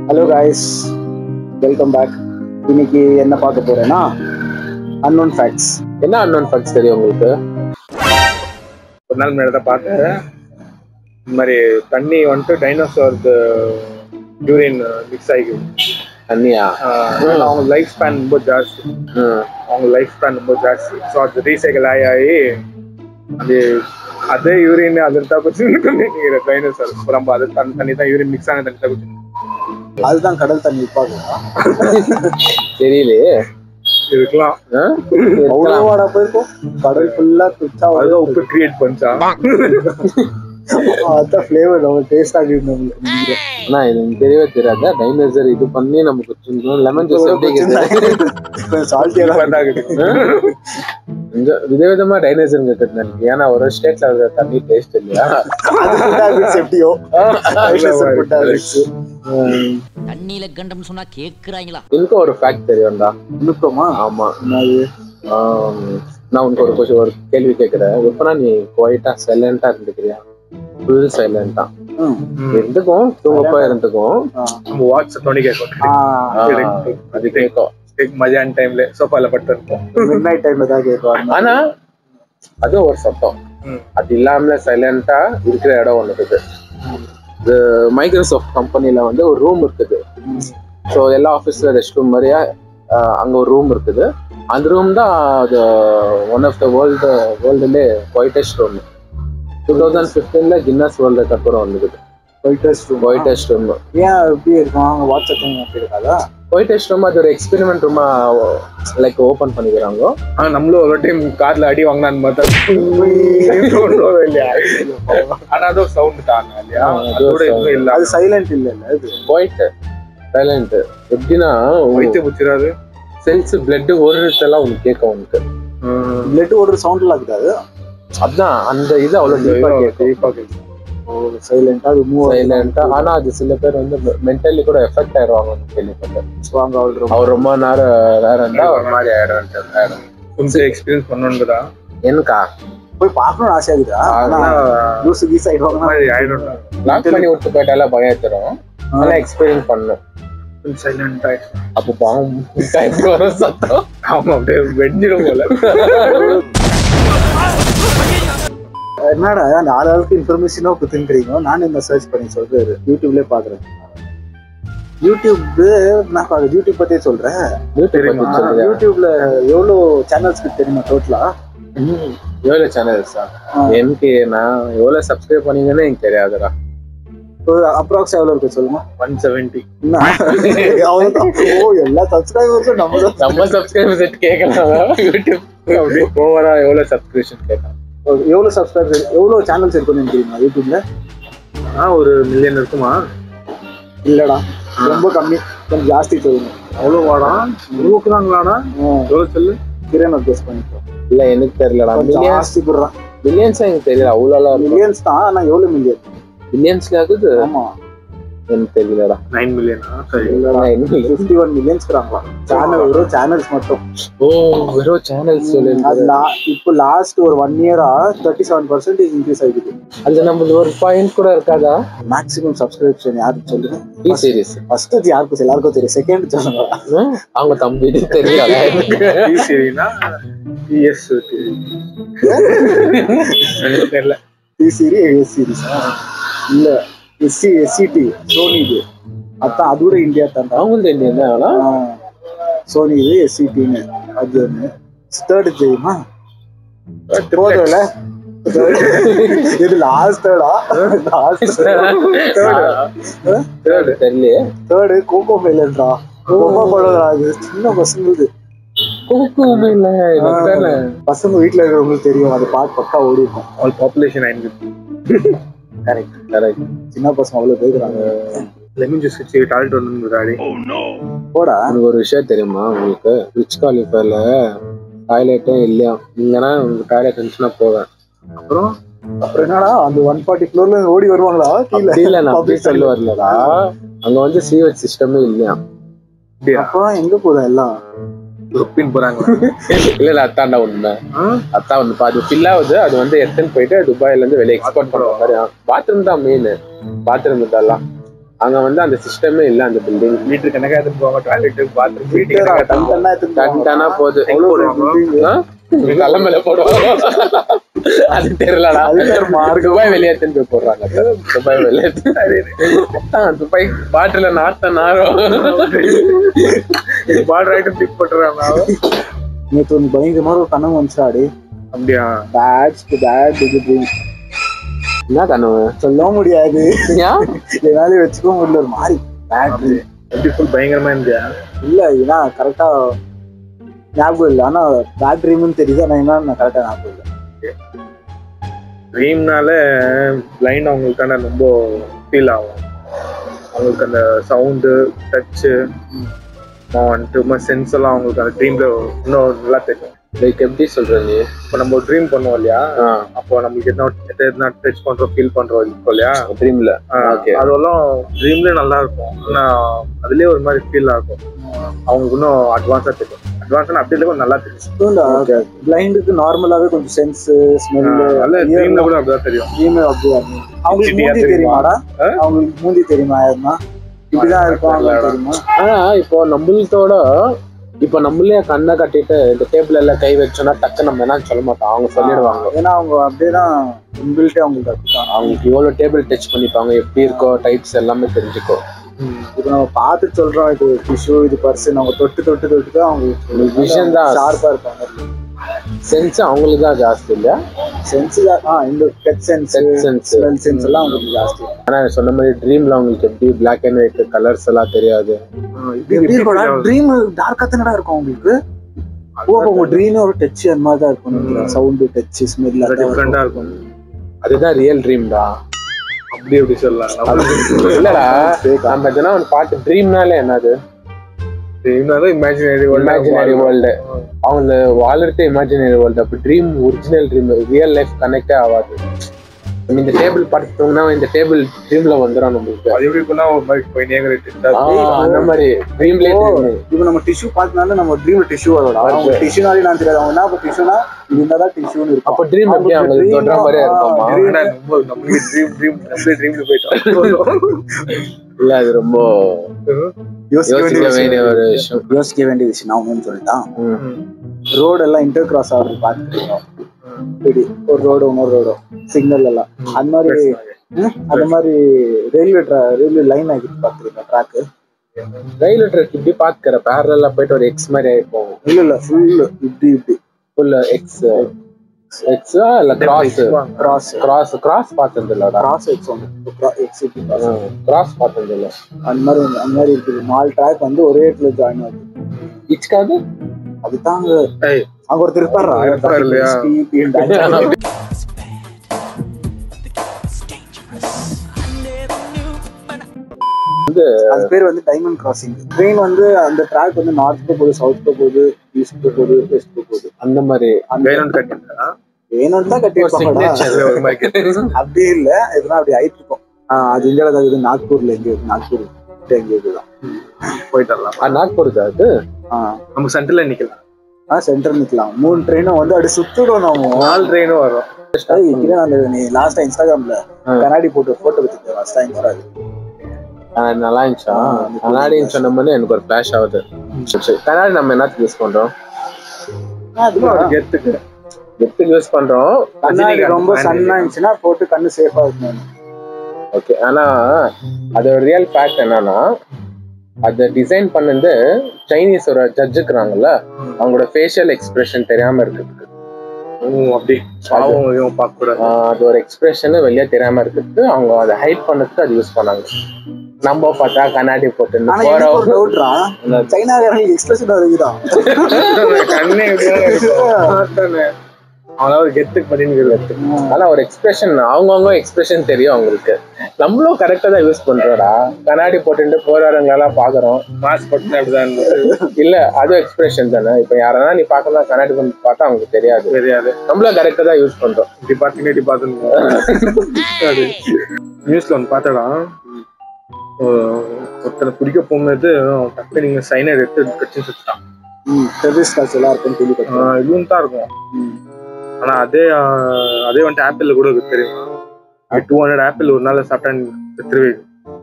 Hello guys welcome back இன்னைக்கு என்ன பார்க்க போறேன்னா அன்னோன் ஃபேக்ட்ஸ் என்ன அன்னோன் ஃபேக்ட்ஸ் தெரியும் உங்களுக்கு ஒரு நாள் முன்னாடி தான் பார்த்தேன் இந்த மாதிரி தண்ணி வந்துட்டு டைனோசருக்கு யூரின் மிக்ஸ் ஆகிக்குது தண்ணியா ஆஹ் அவங்க லைஃப் ஸ்பேன் ரொம்ப ஜாஸ்தி ம். அவங்க லைஃப் ஸ்பேன் ரொம்ப ஜாஸ்தி ஸோ அது ரீசைக்கிள் ஆகி ஆகி அது அதே யூரின் அதில் தான் குடிச்சுன்னு நினைக்கிறேன் டைனோசர் ரொம்ப அது தண்ணி தண்ணி தான் யூரின் மிக்ஸ் ஆன தண்ணி தான் குடிச்சு அதுதான் கடல் தண்ணி பார்க்கலாம் தெரியலையே இருக்கலாம் ஆ? அவ்வளோ வாடா போயிருக்கும் கடல் ஃபுல்லா துச்சா அதுதான் உப்பு கிரியேட் பண்ணிச்சா அதான் ஃப்ளேவர் நம்ம டேஸ்ட் ஆகிடும் நம்மளுக்கு நினைக்கிறேன். ஆனா இது எனக்கு தெரியவே தெரியாதா டைனோசர் இது பண்ணி நம்ம குடிச்சிருந்தோம் லெமன் ஜூஸ் எப்படி இருக்குது? சால்ட்டியா கொஞ்சம் விதவிதமா டைனோசர் இருக்குது எனக்கு ஏன்னா ஒரு ஸ்டேட்ல அது தண்ணி டேஸ்ட் இல்லையா எப்படியோ food habits. தண்ணியில கண்டம் சொன்னா கேக்குறாங்களா எனக்கு ஒரு ஃபேக்ட் தெரியும்டா நுட்பமா ஆமா என்னது ஆம், நான் உனக்கு ஒரு கொஸ்டின் ஒரு கேள்வி கேட்கிறேன் எப்பனா நீ குவைட்டா சைலண்டா இருந்துக்கிறியா ஃபுல் சைலண்டா ம். இருந்துக்கும் தூங்கப்பா இருந்துக்கும் ஆ. நம்ம வாட்ஸ் தோணி கேட்கும் ஆ, ஆ, அது கேட்கும் மதியான டைம்ல சோஃபால பட்டு இருப்போம் midnight time ல தான் கேட்கும் ஆனா அதுவும் ஒரு சத்தம் ம். அது இல்லாம சைலண்டா இருக்கிற இடம் ஒண்ணு இருக்குது இது மைக்ரோசாஃப்ட் கம்பெனில வந்து ஒரு ரூம் இருக்குது ஸோ எல்லா ஆஃபீஸ்ல ரெஸ்ட் ரூம் மாதிரியா ஆஹ், அங்க ஒரு ரூம் இருக்குது அந்த ரூம் தான் அது ஒன் ஆஃப் த வேர்ல்டு வேர்ல்டுலே ஒயிட்டஸ்ட் ரூம் டூ தௌசண்ட் ஃபிஃப்டீன்ல கின்னஸ் வேர்ல்டு ரெக்கார்ட் கூட வந்துருக்குது ஒயிட்டஸ்ட் ரூம் ஒயிட்டஸ்ட் ரூம் ஏன் எப்படி இருக்கும் அவங்க வாட்ஸ்அப் அப்படி இருக்காதா ஒயிட்டஸ்ட் ரூம் அது ஒரு எக்ஸ்பெரிமெண்ட் ரூமா லைக் ஓபன் பண்ணிக்கிறாங்க ஆனா நம்மளும் ஒரு டைம் கார்ல அடி வாங்கினான்னு பார்த்தா ஒண்ணும் இல்லையா ஆனா அதுவும் சவுண்ட் தாங்க இல்லையா ஆ, அதுவும் அதோட sound. எதுவும் இல்ல அது சைலண்ட் இல்ல இல்ல அது ஒயிட் சைலண்ட் எப்படின்னா வைத்து புச்சிராது செல்ஸ் பிளட் ஓடுறதெல்லாம் உனக்கு கேட்கும் உனக்கு பிளட் ஓடுற சவுண்ட்ல இருக்குது அதான் அந்த இது அவ்வளவு டீப்பா கேட்கும் சைலண்டா அது மூவ் சைலண்டா ஆனா அது சில பேர் வந்து மென்டலி கூட எஃபெக்ட் ஆயிடுவாங்கன்னு கேள்விப்பட்டேன் ஸ்ட்ராங் ஆகுற அவர் ரொம்ப நேரம் வேற இருந்தா ஒரு மாதிரி ஆயிடும் ஆயிடும் கொஞ்சம் எக்ஸ்பீரியன்ஸ் பண்ணணுன்றதா எனக்கா போய் பார்க்கணும்னு ஆசை இருக்குதா ஆனா லூசு கீஸ் ஆயிடுவாங்கன்னா மாதிரி ஆயிடும்டா லாக் பண்ணி விட்டு போயிட்டால பயம் தரும் அதெல்லாம் எக்ஸ்பீரியன்ஸ் பண்ணணும் கொஞ்சம் சைலண்ட் ஆயிடுச்சு அப்போ பாவம் டைம் வரும் சத்தம் ஆமா அப்படியே வெடிஞ்சிடும் போல என்னடா அந்த ஆள் ஆளுக்கு இன்ஃபர்மேஷனோ குத்துன்றீங்க நானும் இந்த சர்ச் பண்ணி சொல்றாரு யூடியூப்லயே பாக்குறேன் யூடியூப் நான் பாக்க யூடியூப் பத்தியே சொல்றேன் யூடியூப் பத்தி ஆ, சொல்லுங்க யூடியூப்ல எவ்வளவு சேனல்ஸ்க்கு தெரியுமா டோட்டலா ம், எவ்வளவு சேனல்ஸா எனக்கு நான் எவ்வளவு சப்ஸ்கிரைப் பண்ணீங்கன்னு எனக்கு தெரியாதுடா அப்ராக்ஸ் எவ்வளவு இருக்கு சொல்லுமா ஒன் செவன்டி என்ன? அவ்வளவுதான். ஓ எல்லா சப்ஸ்கிரைபர்ஸும் நம்ம தான் நம்ம சப்ஸ்கிரைபர் செட் கேட்கலாம் யூடியூப் அப்படி ஓவரா எவ்வளவு சப்ஸ்கிரிப்ஷன் கேட்கலாம் எவ்வளவு சப்ஸ்கிரைபர் எவ்வளவு சேனல்ஸ் இருக்குன்னு தெரியுமா யூடியூப்ல ஆ ஒரு மில்லியன் இருக்குமா இல்லடா ரொம்ப கம்மி கொஞ்சம் ஜாஸ்தி சொல்லுங்க அவ்வளோ வாடா நூக்குறாங்களாடா எவ்வளோ சொல்லு கிரண் அட்ஜஸ்ட் பண்ணிக்கோ இல்ல எனக்கு தெரியலடா கொஞ்சம் மில்லியன்ஸ் ஜாஸ்தி போடுறான் மில்லியன்ஸ் எனக்கு தெரியல அவ்வளோ மில்லியன்ஸ் தான் ஆனா எவ்வளவு மில்லியன் மில்லியன்ஸ்ல ஆகுது ஆமா எனக்கு தெரியலடா நைன் மில்லியனா சரி இல்லடா நான் என்ன இல்ல. ஃபிஃப்டி ஒன் மில்லியன்ஸ் சேனல் வெறும் சேனல்ஸ் மட்டும் ஓ வெறும் சேனல்ஸ் சொல்லி அது லா- இப்போ லாஸ்ட் ஒரு ஒன் இயரா தேர்ட்டி செவன் பர்சன்டேஜ் இன்க்ரீஸ் ஆகிடுது அது நம்மளுக்கு ஒரு பாயிண்ட் கூட இருக்காதா மேக்ஸிமம் சப்ஸ்கிரிப்ஷன் யாருக்கு சொல்லுங்க டி சீரிஸ் ஃபர்ஸ்ட் அது யாருக்கும் எல்லாருக்கும் தெரியும் செகண்ட் சொல்லுங்க அவங்க தம்பி தெரியல டி சரினா டிஎஸ் தெரியல டி சீரி எஸ் சீரிஸ் இல்ல எஸ்சி எஸ்சிடி சோனி இது அதான் அது கூட இந்தியா தான் அவங்களுக்கு தெரியும் ஆனா சோனி இது எஸ்சிடின்னு அது ஒன்று தேர்டு தெரியுமா போதும்ல இது லாஸ்ட் தேர்டா லாஸ்ட் தேர்ட் தெரியலையே தேர்டு கோகோ மெலன்டா கோகோ பழம்டா அது சின்ன பசங்களுக்கு கூக்குமே இல்ல எனக்கு தெரியல பசங்க வீட்ல இருக்கிறவங்களுக்கு தெரியும் அது பாட்டு பக்கா ஓடி இருக்கும் ஆல் பாப்புலேஷன் ஐந்து கரெக்ட் கரெக்ட் சின்ன பசங்க அவ்வளவு பேசுறாங்க லெமன் ஜூஸ் வச்சு டாய்லெட் வந்து டாடி போடா எனக்கு ஒரு விஷயம் தெரியுமா உங்களுக்கு ரிச் குவாலிஃபைல டாய்லெட்டே இல்லையா நீங்கன்னா உங்களுக்கு டாய்லெட் இருந்துச்சுன்னா போவேன் அப்புறம் அப்புறம் என்னடா அந்த ஒன் ஃபார்ட்டி ஃப்ளோர்ல இருந்து ஓடி வருவாங்களா கீழே அப்படி இல்ல நான் அப்படி Public சொல்ல வரலடா அங்க வந்து சீவெட் சிஸ்டமே இல்லையா அப்படியா அப்புறம் எங்க போதும் எல்லாம் ருப்பின் போறாங்க இல்ல இல்ல அத்தாண்டா உண்மை அதான் வந்து அது ஃபில் ஆகுது அது வந்து எடுத்துன்னு போயிட்டு துபாயில இருந்து வெளியே எக்ஸ்போர்ட் பண்ற மாதிரி பாத்ரூம் தான் மெயின் பாத்ரூம் இதெல்லாம் அங்க வந்து அந்த சிஸ்டமே இல்ல அந்த பில்டிங் வீட்டுக்கு கணக்கா எடுத்துட்டு போவாங்க டாய்லெட் பாத்ரூம் வீட்டுக்கு வீட்டுல கணக்கா டன் டன்னா எடுத்துட்டு போவாங்க. டன்டனா போகுது அவ்வளவு பெரிய போடுவாங்க. building. ஆ? தலைமையில போடுவாங்க அது தெரியலடா துபாய் வெளியேற்றுன்னு போய் போடுறாங்க துபாய் வெளியேற்று துபாய் பாட்டில நாத்த நாரம் பால் ரைட்டு பிக் பண்றாங்க நேத்து ஒண்ணு பயங்கரமா ஒரு கனவு வந்துச்சாடி அப்படியா பேட்ஸ் பேட் இது ட்ரீம் என்ன கனவு சொல்ல முடியாது ஏன் என்னால வச்சுக்க முடியல ஒரு மாதிரி பேட் ட்ரீம் எப்படி ஃபுல் பயங்கரமா இருந்தியா இல்ல ஏன்னா கரெக்டா ஞாபகம் இல்லை ஆனா பேட் ட்ரீம்னு தெரியுது ஆனா என்ன கரெக்டா ஞாபகம் இல்லை ட்ரீம்னால பிளைண்ட் அவங்களுக்கான ரொம்ப ஃபீல் ஆகும் அவங்களுக்கு அந்த சவுண்டு டச்சு வந்துட்டு சென்ஸ் எல்லாம் அவங்களுக்கு அந்த ட்ரீம்ல இன்னும் நல்லா தெரியும் லைக் எப்படி சொல்ற நீ இப்போ நம்ம ட்ரீம் பண்ணுவோம் இல்லையா ஆ அப்போ நம்மளுக்கு என்ன எதனா டச் பண்றோம் ஃபீல் பண்றோம் இருக்கும் இல்லையா ட்ரீம்ல ஆ, Okay. அதெல்லாம் ட்ரீம்ல நல்லா இருக்கும் ஆனா அதுலயே ஒரு மாதிரி ஃபீல் ஆகும் அவங்களுக்கு இன்னும் அட்வான்ஸா தெரியும் அட்வான்ஸா அப்படி இல்லை கொஞ்சம் நல்லா தெரியும் பிளைண்டுக்கு நார்மலாவே கொஞ்சம் சென்ஸ் ஸ்மெல் நல்ல ட்ரீம்ல கூட அப்படிதான் தெரியும் ட்ரீமே அப்படியா அவங்களுக்கு சிட்டியா மூஞ்சி தெரியுமா? தெரியுமாடா ஆ? அவங்களுக்கு மூஞ்சி தெரியுமா யாருன்னா இப்படிதான் இருக்கும் அவங்களுக்கு தெரியுமா ஆனா இப்போ நம்மள்தோட இப்போ நம்மளே கண்ணை கட்டிட்டு இந்த டேபிள் எல்லாம் கை வச்சோம்னா டக்கு நம்ம என்ன சொல்ல மாட்டோம் அவங்க சொல்லிடுவாங்க ஏன்னா அவங்க அப்படியேதான் இன்பில்ட்டே அவங்களுக்கு கத்துட்டாங்க அவங்களுக்கு எவ்வளவு டேபிள் டச் பண்ணிப்பாங்க எப்படி இருக்கோ டைப்ஸ் எல்லாமே தெரிஞ்சுக்கோ இப்போ நம்ம பார்த்து சொல்றோம் இது டிஷ்யூ இது பர்சன் அவங்க தொட்டு தொட்டு தொட்டு தான் அவங்களுக்கு Vision தான். ஷார்ப்பா இருப்பாங்க சென்ஸ் அவங்களுக்கு தான் ஜாஸ்தி இல்ல சென்ஸ் ஆ இந்த touch sense Touch sense. Smell sense எல்லாம் அவங்களுக்கு ஜாஸ்தி ஆனா சொன்ன மாதிரி ட்ரீம்ல அவங்களுக்கு எப்படி பிளாக் அண்ட் ஒயிட் கலர்ஸ் எல்லாம் தெரியாது எப்படி இருக்கும் ட்ரீம் டார்க்கா தானடா இருக்கும் உங்களுக்கு ஓ அப்போ உங்க ட்ரீம் ஒரு டச் அந்த மாதிரி தான் இருக்கும் சவுண்ட் டச் ஸ்மெல் டிஃப்ரெண்டா இருக்கும் அதுதான் ரியல் ட்ரீம்டா அப்படி எப்படி சொல்லலாம் இல்லடா நம்ம எதனா ஒரு பாட்டு ட்ரீம்னாலே என்னது ட்ரீம்னால இமேஜினரி இமேஜினரி வேர்ல்டு அவங்க வாழ்றது இமேஜினரி வேர்ல்டு அப்ப dream original dream real life கனெக்டே ஆகாது நம்ம இந்த டேபிள் படுத்தோம்னா இந்த டேபிள் ட்ரீம்ல வந்துடும் நம்மளுக்கு அது எப்படி இருக்குன்னா ஒரு மாதிரி போய் ஆ, அந்த மாதிரி ட்ரீம்லயே இப்போ நம்ம டிஷ்யூ பார்த்தனால நம்ம ட்ரீம் டிஷ்யூ வரோட அவங்க டிஷ்யூனாலே நான் தெரியாது அவங்க என்ன இப்போ டிஷ்யூனா இது இருந்தா தான் டிஷ்யூன்னு இருக்கும் அப்ப ட்ரீம் எப்படி அவங்களுக்கு தொடுற மாதிரியே இருக்குமா நம்மளுக்கு ட்ரீம் ட்ரீம் நம்மளே ட்ரீம்ல போயிட்டோம் இல்ல அது ரொம்ப யோசிக்க யோசிக்க வேண்டிய வேண்டிய விஷயம். ஒரு விஷயம் யோசிக்க வேண்டிய விஷயம் நான் ஒன்று சொல்லிட்டான் ம். ரோடு எல்லாம் இன்டர் கிராஸ் ஆகுறது பார்த்துருக்கோம் இப்படி ஒரு ரோடு இன்னொரு ரோடு சிக்னல் எல்லாம் அந்த மாதிரி ம், அந்த மாதிரி ரயில்வே ரயில்வே லைன் ஆகிட்டு பார்த்துருக்கேன் ட்ராக்கு ரயில் ட்ரெக் இப்படி பாத்துக்கிற பேரலா போயிட்டு ஒரு எக்ஸ் மாதிரி ஆயிருக்கும் இல்ல இல்ல ஃபுல் இப்படி இப்படி ஃபுல் எக்ஸ் எக்ஸா இல்ல கிராஸ் கிராஸ் கிராஸ் கிராஸ் பார்த்தது இல்லடா கிராஸ் எக்ஸ் ஒன்று எக்ஸ் இப்படி cross. கிராஸ் பார்த்தது இல்ல அந்த மாதிரி அந்த மாதிரி இருக்குது நாலு ட்ராக் வந்து ஒரே இடத்துல ஜாயின் ஆகுது இச்சுக்காது அதுதான் அங்க ஏய், அங்க ஒருத்தர் இருப்பாரா இருப்பாரு இல்லையா? அது பேர் வந்து டைமண்ட் கிராசிங் ட்ரெயின் வந்து அந்த ட்ராக் வந்து நார்த் போகுது சவுத் போகுது ஈஸ்ட் போகுது வெஸ்ட் போகுது அந்த மாதிரி வேணும்னு கட்டிருந்தா வேணும்னு தான் கட்டியிருப்பாங்கடா signature. ஒரு மாதிரி அப்படியே இல்ல இதெல்லாம் அப்படி ஆயிட்டு இருக்கும் ஆஹ் அது இந்தியால தான் இருக்குது நாக்பூர்ல எங்க இருக்கு நாக்பூர் கிட்ட எங்க இருக்குதான் போயிட்டு வரலாம் ஆ, நாக்பூர் தான் அது ஆஹ் நம்ம சென்டர்ல நிக்கலாம் ஆஹ் சென்டர் நிக்கலாம் மூணு ட்ரெயினும் வந்து அப்படி சுத்திடும் நம்ம நாலு ட்ரெயினும் வரும் ஏய், இப்படிதான் அந்த நீ லாஸ்டா இன்ஸ்டாகிராம்ல ஆ. கண்ணாடி போட்டு போட்டோ எடுத்துட்டு லாஸ்டா இன்ஸ்டாகிராம் ஆ, நல்லா இருந்துச்சா ஆ, கண்ணாடின்னு சொன்ன மாதிரி எனக்கு ஒரு ஃபிளாஷ் ஆகுது சரி, சரி. கண்ணாடி நம்ம என்னத்துக்கு யூஸ் பண்றோம் சும்மா ஒரு கெத்துக்கு எதுக்கு யூஸ் பண்றோம் கண்ணாடி ரொம்ப சன்னா இருந்துச்சுன்னா போட்டு கண்ணு சேஃபா இருக்கும் ஓகே ஆனா அதோட ரியல் ஃபேக்ட் என்னன்னா அதை டிசைன் பண்ணது சைனீஸ் ஒரு ஜட்ஜ் இருக்கிறாங்கல்ல அவங்களோட ஃபேஷியல் எக்ஸ்பிரஷன் தெரியாம இருக்கிறதுக்கு ம், அப்படி பாவம் இவன் பார்க்க கூடாது ஆஹ் அது ஒரு எக்ஸ்பிரஷன் வெளியே தெரியாம இருக்கிறதுக்கு அவங்க அதை ஹைட் பண்ணதுக்கு அது யூஸ் பண்ணாங்க நம்ம பார்த்தா கண்ணாடி போட்டு ஆனா எனக்கு ஒரு டவுட்ரா சைனாக்காரங்களுக்கு எக்ஸ்பிரஷன் இருக்குதான் கண்ணே எப்படிதான் இருக்கும். பார்த்தானே. அவனால ஒரு கெத்துக்கு பண்ணின்னு ஆனா ஒரு எக்ஸ்பிரஷன் அவங்கவுங்க எக்ஸ்பிரஷன் தெரியும் அவங்களுக்கு நம்மளும் கரெக்டா தான் யூஸ் பண்றோம்டா கண்ணாடி போட்டுட்டு போறாருங்களெல்லாம் பாக்குறோம் மாஸ்க் போட்டு அப்படிதான் இருந்தது. இல்ல அதுவும் எக்ஸ்பிரஷன் தானே இப்ப யாரனா நீ பார்க்கலாம் கண்ணாடி பண்ணி பார்த்தா அவங்களுக்கு தெரியாது தெரியாது நம்மளும் கரெக்டா தான் யூஸ் பண்றோம் இப்படி பார்த்தீங்கன்னா இப்படி பார்த்துன்னு நியூஸ்ல ஒன்று பார்த்தடா ஒருத்தனை பிடிக்க போகும்போது டக்கு நீங்க சைனர் எடுத்து கட்சி சுட்டான் டெரரிஸ்ட் கால்ஸ் எல்லாம் இருக்குன்னு கேள்விப்பட்டேன் இதுவும் தான் இருக்கும் ம். ஆனா அதே ஆஹ், அதே வந்துட்டு ஆப்பிள்ல கூட இருக்கு தெரியுமா டூ ஹண்ட்ரட் ஆப்பிள் ஒரு நாள் சாப்பிட்டா திருவி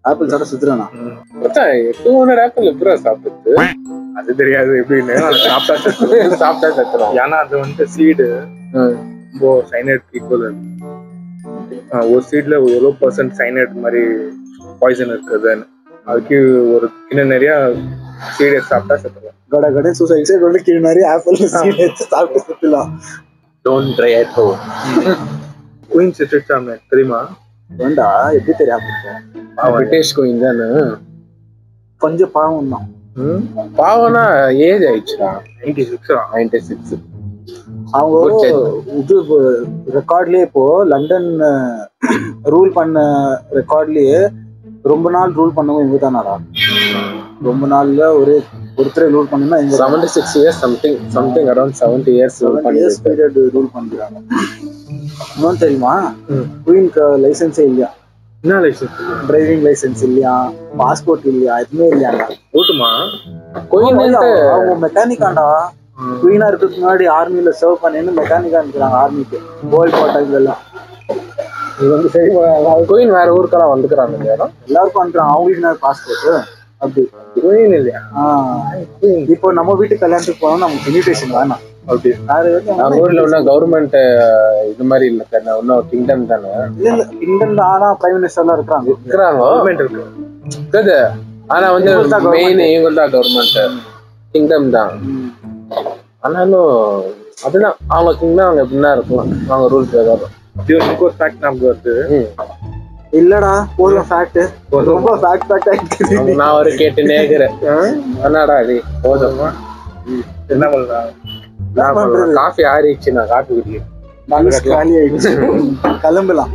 ஆப்பிள் சாப்பிட சுத்துறானா டூ ஹண்ட்ரட் ஆப்பிள் எப்படா சாப்பிடுது அது தெரியாது எப்படின்னு ஆனா சாப்பிட்டா செத்து. சாப்பிட்டா செத்துறோம் ஏன்னா அது வந்து சீடு ரொம்ப சைனைட் ஈக்குவல் ஒரு சீட்ல எவ்வளோ பர்சன்ட் சைனைட் மாதிரி பாய்சன் இருக்குதுன்னு அதுக்கு ஒரு இன்னும் நிறைய சீடு சாப்பிட்டா செத்துருவோம் கட கட சூசைட் சைடு வந்து கீழே நிறைய ஆப்பிள் சீட் எடுத்து சாப்பிட்டு சுத்தலாம் don't try at home queen system தெரியுமா வேண்டா எப்படி தெரியாம இருக்கும் பிரிட்டிஷ் கோயின் தானே கொஞ்சம் பாவம் தான் பாவம்னா ஏஜ் ஆயிடுச்சுடா நைன்டி சிக்ஸா நைன்டி சிக்ஸ் அவங்க Good check. இது ரெக்கார்ட்லயே இப்போ லண்டன் ரூல் பண்ண ரெக்கார்ட்லயே ரொம்ப நாள் ரூல் பண்ணவங்க இவங்க தானாடா ரொம்ப நாள்ல ஒரு ஒருத்தரை ரூல் பண்ணுனா இங்க seventy six years something something around seventy years years period rule பண்றாங்க இன்னும் தெரியுமா ம். குயின்க்கு லைசன்ஸே இல்லையா என்ன லைசன்ஸ் டிரைவிங் லைசென்ஸ் இல்லையா பாஸ்போர்ட் இல்லையா எதுவுமே இல்லையாங்க ஓட்டுமா கோயின் அவங்க மெக்கானிக்காண்டா குயினா இருக்கிறதுக்கு முன்னாடி ஆர்மில சர்வ் பண்ணின்னு மெக்கானிக்கா இருக்கிறாங்க ஆர்மிக்கு கோல்ட் டைம்ல எல்லாம் இது வந்து சரி கோயின் வேற ஊருக்கெல்லாம் வந்துக்கிறாங்க இந்த இடம் எல்லாருக்கும் அனுப்புறாங்க அவங்களுக்கு பாஸ்போர்ட் அப்படி குயின் இல்லையா ஆஹ் இப்போ நம்ம வீட்டு கல்யாணத்துக்கு போனோம் நமக்கு இன்விடேஷன் வேணாம் அப்படி வேற எதுவும் நம்ம ஊர்ல உள்ள கவர்மெண்ட் இது மாதிரி இல்ல தானே இன்னும் கிங்டம் தானே இல்ல இல்ல இந்தியன் ஆனா பிரைம் மினிஸ்டர்லாம் இருக்கிறாங்க இருக்கிறாங்க கவர்மெண்ட் இருக்கு இருக்குது ஆனா வந்து இவங்க தான் மெயின் இவங்க தான் கவர்மெண்ட் கிங்டம் தான் ம். ஆனாலும் அதுதான் அவங்க கிங்டம் அவங்க எப்படின்னா இருக்கலாம் அவங்க ரூல் பிரகாரம் இது எனக்கு ஒரு ஃபேக்ட் நமக்கு வருது ம். இல்லடா போதும் ஃபேக்ட் ரொம்ப ஃபேக்ட் ஃபேக்ட் ஆயிடுச்சு நான் ஒரு கேட்டு நேக்குறேன் என்னடா அது போதும் என்ன பண்ணலாம் என்ன பண்றது காஃபி ஆறிடுச்சு நான் காஃபி குடிக்கிறேன் மனசு காலி ஆயிடுச்சு கிளம்பலாம்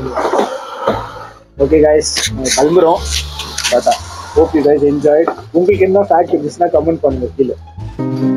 ஓகே கைஸ் கிளம்புறோம் tata hope you guys enjoy உங்களுக்கு என்ன ஃபேக்ட் இருந்துச்சுன்னா கமெண்ட் பண்ணுங்க கீழே